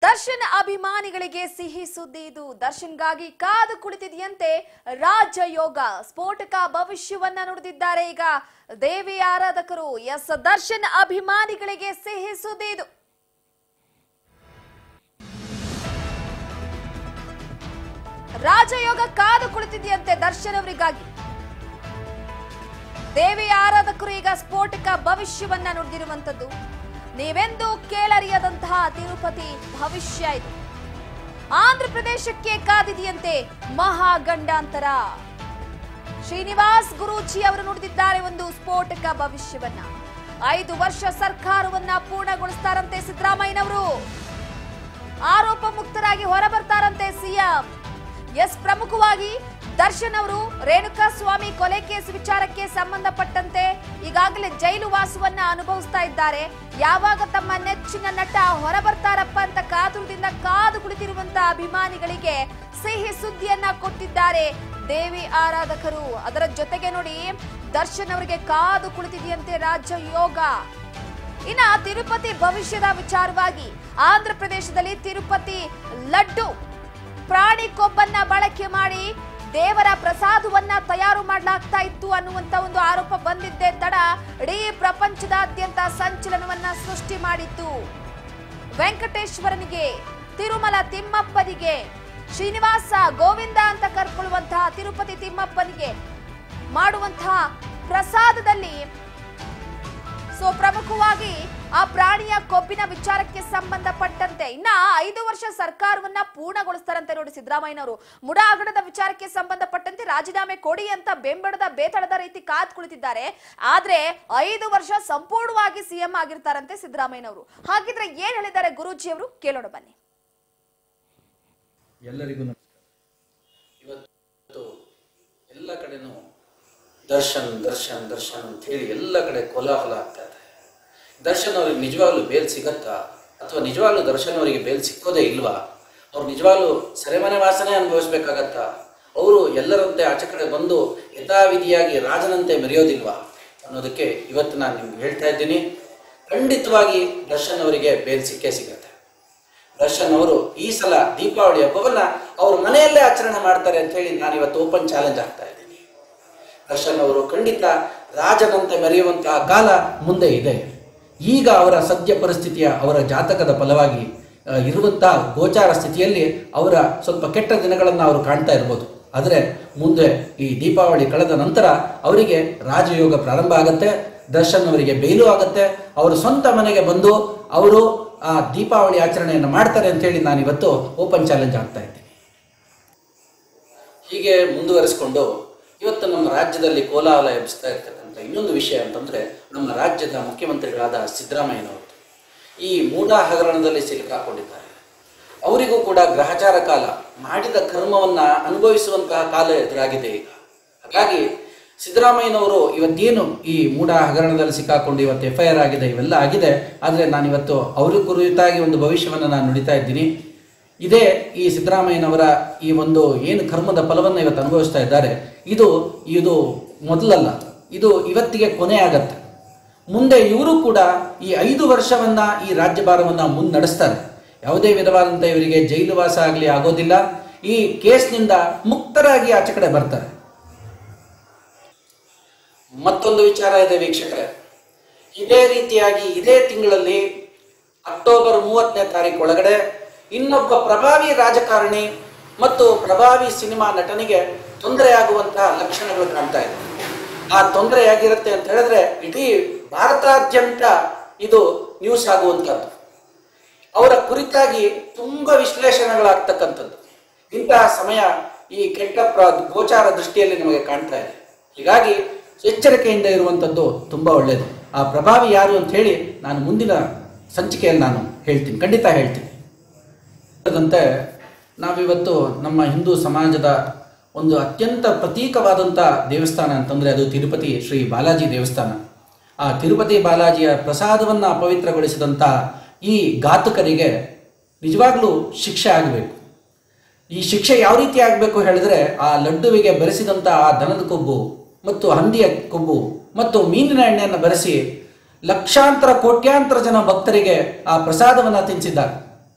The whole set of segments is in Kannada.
ದರ್ಶನ್ ಅಭಿಮಾನಿಗಳಿಗೆ ಸಿಹಿ ಸುದ್ದಿ ಇದು ದರ್ಶನ್ಗಾಗಿ ಕಾದು ಕುಳಿತಿದೆಯಂತೆ ರಾಜಯೋಗ ಸ್ಫೋಟಕ ಭವಿಷ್ಯವನ್ನ ನುಡಿದಿದ್ದಾರೆ ಈಗ ದೇವಿ ಆರಾಧಕರು ಎಸ್ ದರ್ಶನ್ ಅಭಿಮಾನಿಗಳಿಗೆ ಸಿಹಿ ಸುದ್ದಿ ಇದು ರಾಜಯೋಗ ಕಾದು ಕುಳಿತಿದೆಯಂತೆ ದರ್ಶನ್ ಅವರಿಗಾಗಿ ದೇವಿ ಆರಾಧಕರು ಈಗ ಸ್ಫೋಟಕ ಭವಿಷ್ಯವನ್ನ ನುಡಿದಿರುವಂತದ್ದು ನೀವೆಂದೂ ಕೇಳರಿಯದಂತಹ ತಿರುಪತಿ ಭವಿಷ್ಯ ಇದು ಆಂಧ್ರ ಪ್ರದೇಶಕ್ಕೆ ಕಾದಿದೆಯಂತೆ ಮಹಾಗಂಡಾಂತರ ಶ್ರೀನಿವಾಸ್ ಗುರೂಜಿ ಅವರು ನುಡಿದಿದ್ದಾರೆ ಒಂದು ಸ್ಫೋಟಕ ಭವಿಷ್ಯವನ್ನ ಐದು ವರ್ಷ ಸರ್ಕಾರವನ್ನ ಪೂರ್ಣಗೊಳಿಸ್ತಾರಂತೆ ಸಿದ್ದರಾಮಯ್ಯನವರು ಆರೋಪ ಮುಕ್ತರಾಗಿ ಹೊರಬರ್ತಾರಂತೆ ಸಿಎಂ ಎಸ್ ಪ್ರಮುಖವಾಗಿ ದರ್ಶನ್ ಅವರು ರೇಣುಕಾ ಸ್ವಾಮಿ ಕೊಲೆ ಕೇಸ್ ವಿಚಾರಕ್ಕೆ ಸಂಬಂಧಪಟ್ಟಂತೆ ಈಗಾಗಲೇ ಜೈಲು ವಾಸವನ್ನ ಅನುಭವಿಸ್ತಾ ಇದ್ದಾರೆ ಯಾವಾಗ ತಮ್ಮ ನೆಚ್ಚಿನ ನಟ ಹೊರಬರ್ತಾರಪ್ಪ ಅಂತ ಕಾತುರದಿಂದ ಕಾದು ಕುಳಿತಿರುವಂತ ಅಭಿಮಾನಿಗಳಿಗೆ ಸಿಹಿ ಸುದ್ದಿಯನ್ನ ಕೊಟ್ಟಿದ್ದಾರೆ ದೇವಿ ಆರಾಧಕರು ಅದರ ಜೊತೆಗೆ ನೋಡಿ ದರ್ಶನ್ ಅವರಿಗೆ ಕಾದು ಕುಳಿತಿದೆಯಂತೆ ರಾಜ್ಯ ಯೋಗ ಇನ್ನ ತಿರುಪತಿ ಭವಿಷ್ಯದ ವಿಚಾರವಾಗಿ ಆಂಧ್ರ ಪ್ರದೇಶದಲ್ಲಿ ತಿರುಪತಿ ಲಡ್ಡು ಪ್ರಾಣಿ ಕೊಬ್ಬನ್ನ ಬಳಕೆ ಮಾಡಿ ದೇವರ ಪ್ರಸಾದವನ್ನ ತಯಾರು ಮಾಡಲಾಗ್ತಾ ಇತ್ತು ಅನ್ನುವಂತ ಒಂದು ಆರೋಪ ಬಂದಿದ್ದೇ ತಡ ಇಡೀ ಪ್ರಪಂಚದಾದ್ಯಂತ ಸಂಚಲನವನ್ನ ಸೃಷ್ಟಿ ಮಾಡಿತ್ತು ವೆಂಕಟೇಶ್ವರನಿಗೆ ತಿರುಮಲ ತಿಮ್ಮಪ್ಪನಿಗೆ ಶ್ರೀನಿವಾಸ ಗೋವಿಂದ ಅಂತ ಕರ್ಕೊಳ್ಳುವಂತಹ ತಿರುಪತಿ ತಿಮ್ಮಪ್ಪನಿಗೆ ಮಾಡುವಂತಹ ಪ್ರಸಾದದಲ್ಲಿ ಸೊ ಪ್ರಮುಖವಾಗಿ ಆ ಪ್ರಾಣಿಯ ಕೊಬ್ಬಿನ ವಿಚಾರಕ್ಕೆ ಸಂಬಂಧಪಟ್ಟಂತೆ ಇನ್ನ ಐದು ವರ್ಷ ಸರ್ಕಾರವನ್ನ ಪೂರ್ಣಗೊಳಿಸ್ತಾರಂತೆ ನೋಡಿ ಸಿದ್ದರಾಮಯ್ಯನವರು ಮುಡಾ ಹಗರಣದ ವಿಚಾರಕ್ಕೆ ಸಂಬಂಧಪಟ್ಟಂತೆ ರಾಜೀನಾಮೆ ಕೊಡಿ ಅಂತ ಬೆಂಬಡದ ಬೇತಾಳದ ರೀತಿ ಕಾದ್ ಕುಳಿತಿದ್ದಾರೆ ಆದ್ರೆ ಐದು ವರ್ಷ ಸಂಪೂರ್ಣವಾಗಿ ಸಿಎಂ ಆಗಿರ್ತಾರಂತೆ ಸಿದ್ದರಾಮಯ್ಯನವರು ಹಾಗಿದ್ರೆ ಏನ್ ಹೇಳಿದ್ದಾರೆ ಗುರೂಜಿ ಅವರು ಕೇಳೋಣ ಬನ್ನಿ ಎಲ್ಲರಿಗೂ ನಮಸ್ಕಾರ ಇವತ್ತು ಎಲ್ಲ ಕಡೆನೂ ದರ್ಶನ್ ದರ್ಶನ್ ದರ್ಶನ್ ಅಂತ ಹೇಳಿ ಎಲ್ಲ ಕಡೆ ಕೋಲಾಹಲ ಆಗ್ತಾ ಇದೆ ದರ್ಶನ್ ಅವ್ರಿಗೆ ನಿಜವಾಗ್ಲೂ ಬೇಲ್ ಸಿಗತ್ತಾ ಅಥವಾ ನಿಜವಾಗ್ಲೂ ದರ್ಶನ್ ಅವರಿಗೆ ಬೇಲ್ ಸಿಕ್ಕೋದೇ ಇಲ್ವಾ ಅವ್ರು ನಿಜವಾಗ್ಲೂ ಸೆರೆಮನೆ ವಾಸನೆ ಅನುಭವಿಸ್ಬೇಕಾಗತ್ತಾ ಅವರು ಎಲ್ಲರಂತೆ ಆಚೆ ಕಡೆ ಬಂದು ಯಥಾವಿಧಿಯಾಗಿ ರಾಜನಂತೆ ಮೆರೆಯೋದಿಲ್ವಾ ಅನ್ನೋದಕ್ಕೆ ಇವತ್ತು ನಾನು ನಿಮ್ಗೆ ಹೇಳ್ತಾ ಇದ್ದೀನಿ ಖಂಡಿತವಾಗಿ ದರ್ಶನ್ ಅವರಿಗೆ ಬೇಲ್ ಸಿಕ್ಕೇ ಸಿಗತ್ತೆ ದರ್ಶನ್ ಅವರು ಈ ಸಲ ದೀಪಾವಳಿ ಹಬ್ಬವನ್ನ ಅವ್ರ ಮನೆಯಲ್ಲೇ ಆಚರಣೆ ಮಾಡ್ತಾರೆ ಅಂತ ಹೇಳಿ ನಾನು ಇವತ್ತು ಓಪನ್ ಚಾಲೆಂಜ್ ಆಗ್ತಾ ಇದ್ದೀನಿ ದರ್ಶನ್ ಅವರು ಖಂಡಿತ ರಾಜನಂತೆ ಮೆರೆಯುವಂತಹ ಕಾಲ ಮುಂದೆ ಇದೆ ಈಗ ಅವರ ಸದ್ಯ ಪರಿಸ್ಥಿತಿಯ ಅವರ ಜಾತಕದ ಫಲವಾಗಿ ಆ, ಇರುವಂತಹ ಗೋಚಾರ ಸ್ಥಿತಿಯಲ್ಲಿ ಅವರ ಸ್ವಲ್ಪ ಕೆಟ್ಟ ದಿನಗಳನ್ನು ಅವರು ಕಾಣ್ತಾ ಇರ್ಬೋದು ಆದರೆ ಮುಂದೆ ಈ ದೀಪಾವಳಿ ಕಳೆದ ನಂತರ ಅವರಿಗೆ ರಾಜಯೋಗ ಪ್ರಾರಂಭ ಆಗುತ್ತೆ ದರ್ಶನ್ ಅವರಿಗೆ ಬೇಲು ಆಗುತ್ತೆ ಅವರು ಸ್ವಂತ ಮನೆಗೆ ಬಂದು ಅವರು ಆ ದೀಪಾವಳಿ ಆಚರಣೆಯನ್ನು ಮಾಡ್ತಾರೆ ಅಂತ ಹೇಳಿ ನಾನು ಇವತ್ತು ಓಪನ್ ಚಾಲೆಂಜ್ ಆಗ್ತಾ ಇದ್ದೀನಿ ಹೀಗೆ ಮುಂದುವರಿಸಿಕೊಂಡು ಇವತ್ತು ನಮ್ಮ ರಾಜ್ಯದಲ್ಲಿ ಕೋಲಾಹಲ ಎಬ್ಬಿಸ್ತಾ ಇರ್ತಕ್ಕಂಥ ಇನ್ನೊಂದು ವಿಷಯ ಅಂತಂದ್ರೆ ನಮ್ಮ ರಾಜ್ಯದ ಮುಖ್ಯಮಂತ್ರಿಗಳಾದ ಸಿದ್ದರಾಮಯ್ಯನವರು ಈ ಮೂಢ ಹಗರಣದಲ್ಲಿ ಸಿಲುಕಾಕೊಂಡಿದ್ದಾರೆ ಅವರಿಗೂ ಕೂಡ ಗ್ರಹಚಾರ ಕಾಲ ಮಾಡಿದ ಕರ್ಮವನ್ನ ಅನುಭವಿಸುವಂತಹ ಕಾಲ ಎದುರಾಗಿದೆ ಈಗ ಹಾಗಾಗಿ ಸಿದ್ದರಾಮಯ್ಯನವರು ಇವತ್ತೇನು ಈ ಮೂಢ ಹಗರಣದಲ್ಲಿ ಸಿಕ್ಕಾಕೊಂಡು ಇವತ್ತು ಎಫ್ ಐ ಆರ್ ಆಗಿದೆ ಇವೆಲ್ಲ ಆಗಿದೆ ಆದರೆ ನಾನಿವತ್ತು ಅವ್ರ ಕುರಿತಾಗಿ ಒಂದು ಭವಿಷ್ಯವನ್ನು ನಾನು ನುಡಿತಾ ಇದ್ದೀನಿ ಇದೇ ಈ ಸಿದ್ದರಾಮಯ್ಯನವರ ಈ ಒಂದು ಏನು ಕರ್ಮದ ಫಲವನ್ನು ಇವತ್ತು ಅನುಭವಿಸ್ತಾ ಇದ್ದಾರೆ ಇದು ಇದು ಮೊದಲಲ್ಲ ಇದು ಇವತ್ತಿಗೆ ಕೊನೆ ಆಗತ್ತೆ ಮುಂದೆ ಇವರು ಕೂಡ ಈ ಐದು ವರ್ಷವನ್ನ ಈ ರಾಜ್ಯಭಾರವನ್ನ ಮುನ್ನಡೆಸ್ತಾರೆ ಯಾವುದೇ ವಿಧವಾದಂಥ ಇವರಿಗೆ ಜೈಲು ವಾಸ ಆಗಲಿ ಆಗೋದಿಲ್ಲ ಈ ಕೇಸ್ನಿಂದ ಮುಕ್ತರಾಗಿ ಆಚೆ ಕಡೆ ಬರ್ತಾರೆ ಮತ್ತೊಂದು ವಿಚಾರ ಇದೆ ವೀಕ್ಷಕರೇ ಇದೇ ರೀತಿಯಾಗಿ ಇದೇ ತಿಂಗಳಲ್ಲಿ ಅಕ್ಟೋಬರ್ ಮೂವತ್ತನೇ ತಾರೀಕು ಒಳಗಡೆ ಇನ್ನೊಬ್ಬ ಪ್ರಭಾವಿ ರಾಜಕಾರಣಿ ಮತ್ತು ಪ್ರಭಾವಿ ಸಿನಿಮಾ ನಟನಿಗೆ ತೊಂದರೆಯಾಗುವಂತಹ ಲಕ್ಷಣಗಳು ಕಾಣ್ತಾ ಇದೆ ಆ ತೊಂದರೆ ಹೇಗಿರುತ್ತೆ ಅಂತ ಹೇಳಿದ್ರೆ ಇಡೀ ಭಾರತಾದ್ಯಂತ ಇದು ನ್ಯೂಸ್ ಆಗುವಂಥದ್ದು ಅವರ ಕುರಿತಾಗಿ ತುಂಬ ವಿಶ್ಲೇಷಣೆಗಳಾಗ್ತಕ್ಕಂಥದ್ದು ಇಂತಹ ಸಮಯ ಈ ಕೆಟ್ಟ ಪ್ರ ಗೋಚಾರ ದೃಷ್ಟಿಯಲ್ಲಿ ನಮಗೆ ಕಾಣ್ತಾ ಇದೆ ಹೀಗಾಗಿ ಎಚ್ಚರಿಕೆಯಿಂದ ಇರುವಂಥದ್ದು ತುಂಬ ಒಳ್ಳೆಯದು ಆ ಪ್ರಭಾವಿ ಯಾರು ಅಂತ ಹೇಳಿ ನಾನು ಮುಂದಿನ ಸಂಚಿಕೆಯಲ್ಲಿ ನಾನು ಹೇಳ್ತೀನಿ ಖಂಡಿತ ಹೇಳ್ತೀನಿ ಅದರಂತೆ ನಾವಿವತ್ತು ನಮ್ಮ ಹಿಂದೂ ಸಮಾಜದ ಒಂದು ಅತ್ಯಂತ ಪ್ರತೀಕವಾದಂಥ ದೇವಸ್ಥಾನ ಅಂತಂದರೆ ಅದು ತಿರುಪತಿ ಶ್ರೀ ಬಾಲಾಜಿ ದೇವಸ್ಥಾನ ಆ ತಿರುಪತಿ ಬಾಲಾಜಿಯ ಪ್ರಸಾದವನ್ನು ಅಪವಿತ್ರಗೊಳಿಸಿದಂಥ ಈ ಘಾತಕರಿಗೆ ನಿಜವಾಗ್ಲೂ ಶಿಕ್ಷೆ ಆಗಬೇಕು ಈ ಶಿಕ್ಷೆ ಯಾವ ರೀತಿ ಆಗಬೇಕು ಹೇಳಿದ್ರೆ ಆ ಲಡ್ಡುವಿಗೆ ಬೆರೆಸಿದಂಥ ಆ ದನದ ಕೊಬ್ಬು ಮತ್ತು ಹಂದಿಯ ಕೊಬ್ಬು ಮತ್ತು ಮೀನಿನ ಎಣ್ಣೆಯನ್ನು ಬೆರೆಸಿ ಲಕ್ಷಾಂತರ ಕೋಟ್ಯಾಂತರ ಜನ ಭಕ್ತರಿಗೆ ಆ ಪ್ರಸಾದವನ್ನು ತಿನ್ನಿಸಿದ್ದಾರೆ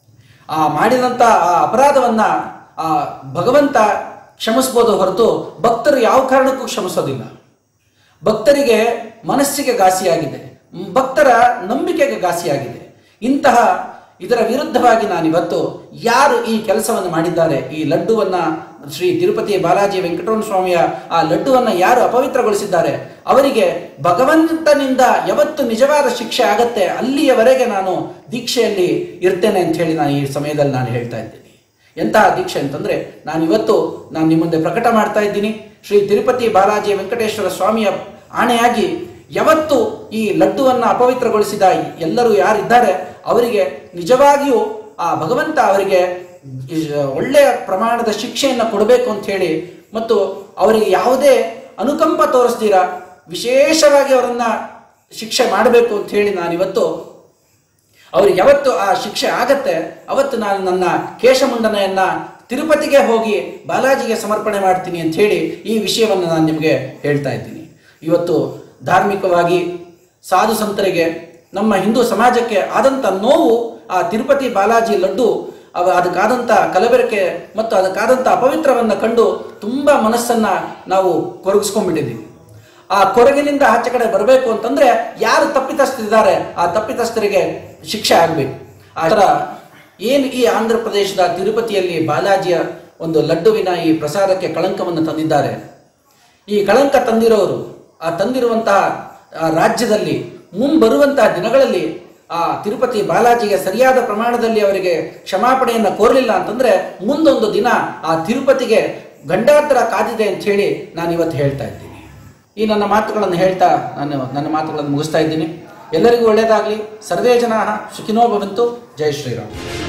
ಆ ಮಾಡಿದಂಥ ಆ ಅಪರಾಧವನ್ನ ಆ ಭಗವಂತ ಕ್ಷಮಿಸ್ಬೋದು ಹೊರತು ಭಕ್ತರು ಯಾವ ಕಾರಣಕ್ಕೂ ಕ್ಷಮಿಸೋದಿಲ್ಲ ಭಕ್ತರಿಗೆ ಮನಸ್ಸಿಗೆ ಘಾಸಿಯಾಗಿದೆ ಮ್, ಭಕ್ತರ ನಂಬಿಕೆಗೆ ಘಾಸಿಯಾಗಿದೆ ಇಂತಹ ಇದರ ವಿರುದ್ಧವಾಗಿ ನಾನಿವತ್ತು ಯಾರು ಈ ಕೆಲಸವನ್ನು ಮಾಡಿದ್ದಾರೆ ಈ ಲಡ್ಡುವನ್ನ ಶ್ರೀ ತಿರುಪತಿ ಬಾಲಾಜಿ ವೆಂಕಟರಮಣ ಸ್ವಾಮಿಯ ಆ ಲಡ್ಡುವನ್ನ ಯಾರು ಅಪವಿತ್ರಗೊಳಿಸಿದ್ದಾರೆ ಅವರಿಗೆ ಭಗವಂತನಿಂದ ಯಾವತ್ತು ನಿಜವಾದ ಶಿಕ್ಷೆ ಆಗತ್ತೆ ಅಲ್ಲಿಯವರೆಗೆ ನಾನು ದೀಕ್ಷೆಯಲ್ಲಿ ಇರ್ತೇನೆ ಅಂತ ಹೇಳಿ ನಾನು ಈ ಸಮಯದಲ್ಲಿ ನಾನು ಹೇಳ್ತಾ ಇದ್ದೀನಿ ಎಂತಹ ದೀಕ್ಷೆ ಅಂತಂದ್ರೆ ನಾನು ಇವತ್ತು ನಾನು ನಿಮ್ಮ ಮುಂದೆ ಪ್ರಕಟ ಮಾಡ್ತಾ ಇದ್ದೀನಿ ಶ್ರೀ ತಿರುಪತಿ ಬಾಲಾಜಿ ವೆಂಕಟೇಶ್ವರ ಸ್ವಾಮಿಯ ಆಣೆಯಾಗಿ ಯಾವತ್ತು ಈ ಲಡ್ಡುವನ್ನ ಅಪವಿತ್ರಗೊಳಿಸಿದ ಎಲ್ಲರೂ ಯಾರಿದ್ದಾರೆ ಅವರಿಗೆ ನಿಜವಾಗಿಯೂ ಆ ಭಗವಂತ ಅವರಿಗೆ ಒಳ್ಳೆಯ ಪ್ರಮಾಣದ ಶಿಕ್ಷೆಯನ್ನು ಕೊಡಬೇಕು ಅಂತ ಹೇಳಿ ಮತ್ತು ಅವರಿಗೆ ಯಾವುದೇ ಅನುಕಂಪ ತೋರಿಸ್ತೀರ ವಿಶೇಷವಾಗಿ ಅವರನ್ನ ಶಿಕ್ಷೆ ಮಾಡಬೇಕು ಅಂತ ಹೇಳಿ ನಾನಿವತ್ತು ಅವ್ರಿಗೆ ಯಾವತ್ತು ಆ ಶಿಕ್ಷೆ ಆಗತ್ತೆ ಅವತ್ತು ನಾನು ನನ್ನ ಕೇಶಮುಂಡನೆಯನ್ನ ತಿರುಪತಿಗೆ ಹೋಗಿ ಬಾಲಾಜಿಗೆ ಸಮರ್ಪಣೆ ಮಾಡ್ತೀನಿ ಅಂತ ಹೇಳಿ ಈ ವಿಷಯವನ್ನು ನಾನು ನಿಮಗೆ ಹೇಳ್ತಾ ಇದ್ದೀನಿ ಇವತ್ತು ಧಾರ್ಮಿಕವಾಗಿ ಸಾಧು ಸಂತರಿಗೆ ನಮ್ಮ ಹಿಂದೂ ಸಮಾಜಕ್ಕೆ ಆದಂಥ ನೋವು ಆ ತಿರುಪತಿ ಬಾಲಾಜಿ ಲಡ್ಡು ಅವ ಅದಕ್ಕಾದಂಥ ಕಲಬೆರಕೆ ಮತ್ತು ಅದಕ್ಕಾದಂಥ ಅಪವಿತ್ರವನ್ನು ಕಂಡು ತುಂಬ ಮನಸ್ಸನ್ನ ನಾವು ಕೊರಗಿಸ್ಕೊಂಡ್ಬಿಟ್ಟಿದ್ದೀವಿ ಆ ಕೊರಗಿನಿಂದ ಆಚೆ ಕಡೆ ಬರಬೇಕು ಅಂತಂದ್ರೆ ಯಾರು ತಪ್ಪಿತಸ್ಥರಿದ್ದಾರೆ ಆ ತಪ್ಪಿತಸ್ಥರಿಗೆ ಶಿಕ್ಷೆ ಆಗಬೇಕು ಆ ಥರ ಏನು ಈ ಆಂಧ್ರ ಪ್ರದೇಶದ ತಿರುಪತಿಯಲ್ಲಿ ಬಾಲಾಜಿಯ ಒಂದು ಲಡ್ಡುವಿನ ಈ ಪ್ರಸಾದಕ್ಕೆ ಕಳಂಕವನ್ನು ತಂದಿದ್ದಾರೆ ಈ ಕಳಂಕ ತಂದಿರೋರು ಆ ತಂದಿರುವಂತಹ ಆ ರಾಜ್ಯದಲ್ಲಿ ಮುಂಬರುವಂತಹ ದಿನಗಳಲ್ಲಿ ಆ ತಿರುಪತಿ ಬಾಲಾಜಿಗೆ ಸರಿಯಾದ ಪ್ರಮಾಣದಲ್ಲಿ ಅವರಿಗೆ ಕ್ಷಮಾಪಣೆಯನ್ನು ಕೋರಲಿಲ್ಲ ಅಂತಂದ್ರೆ ಮುಂದೊಂದು ದಿನ ಆ ತಿರುಪತಿಗೆ ಗಂಡಾಂತರ ಕಾದಿದೆ ಅಂತ ಹೇಳಿ ನಾನು ಇವತ್ತು ಹೇಳ್ತಾ ಇದ್ದೀನಿ ಈ ನನ್ನ ಮಾತುಗಳನ್ನು ಹೇಳ್ತಾ ನಾನು ನನ್ನ ಮಾತುಗಳನ್ನು ಮುಗಿಸ್ತಾ ಇದ್ದೀನಿ ಎಲ್ಲರಿಗೂ ಒಳ್ಳೆಯದಾಗಲಿ ಸರ್ವೇ ಜನ ಸುಖಿನೋ ಭವಂತು ಜೈ ಶ್ರೀರಾಮ್